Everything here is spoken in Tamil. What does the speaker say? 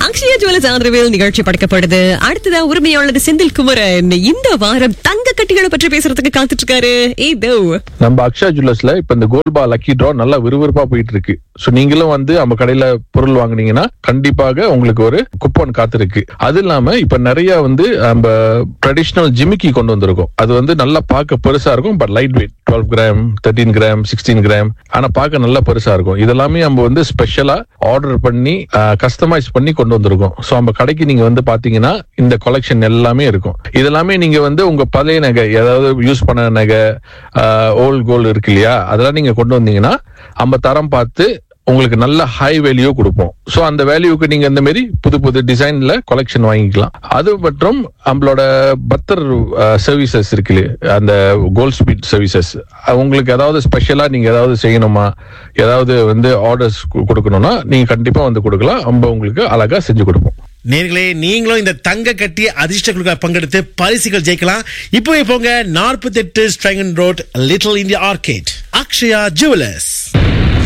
அக்ஷயா ஜுவல்ஸ் ஆதரவில் நிகழ்ச்சி படைக்கப்படுது அடுத்ததா உரிமையாளர் செந்தில் குமரன் இந்த வாரம் தங்க கட்டிகளை பற்றி பேசுறதுக்கு காத்துட்டு இருக்காரு இதோ நம்ம அக்ஷயா ஜுவல்லர்ஸ்ல இப்ப இந்த கோல்பா லக்கி டிரா நல்லா விறுவிறுப்பா போயிட்டு இருக்கு சோ நீங்களும் வந்து நம்ம கடையில பொருள் வாங்குனீங்கன்னா கண்டிப்பாக உங்களுக்கு ஒரு குப்பன் காத்திருக்கு அது இல்லாம இப்ப நிறைய வந்து நம்ம ட்ரெடிஷனல் ஜிமிக்கி கொண்டு வந்திருக்கோம் அது வந்து நல்லா பார்க்க பெருசா இருக்கும் but light weight twelve gram thirteen gram sixteen gram ஆனா பார்க்க நல்லா பெருசா இருக்கும் இதெல்லாமே நம்ம வந்து ஸ்பெஷலா ஆர்டர் பண்ணி கஸ்டமைஸ் பண்ணி கொண்டு வந்திருக்கோம் சோ நம்ம கடைக்கு நீங்க வந்து பாத்தீங்கன்னா இந்த கொலெக்ஷன் எல்லாமே இருக்கும் இதெல்லாமே நீங்க வந்து உங்க பழைய நகை ஏதாவது யூஸ் பண்ண நகை ஓல்ட் கோல்டு இருக்கு இல்லையா அதெல்லாம் நீங்க கொண்டு வந்தீங்கன்னா நம்ம தரம் பார்த்து உங்களுக்கு நல்ல ஹை வேல்யூ கொடுப்போம் சோ அந்த வேல்யூக்கு நீங்க இந்த மாதிரி புது புது டிசைன்ல கொலெக்ஷன் வாங்கிக்கலாம் அது மற்றும் நம்மளோட பத்தர் சர்வீசஸ் இருக்கு இல்லையா, அந்த கோல்ட் ஸ்பீட் சர்வீசஸ் உங்களுக்கு ஏதாவது ஸ்பெஷலா நீங்க ஏதாவது செய்யணுமா ஏதாவது வந்து ஆர்டர்ஸ் கொடுக்கணும்னா நீங்க கண்டிப்பா வந்து கொடுக்கலாம் நம்ம உங்களுக்கு அழகா செஞ்சு கொடுப்போம் நேர்களே நீங்களும் இந்த தங்க கட்டி அதிர்ஷ்ட குழுக்கள் பங்கெடுத்து பரிசுகள் ஜெயிக்கலாம் இப்போவே போங்க நாற்பத்தி எட்டு Serangoon road Little India arcade Akshaya jewellers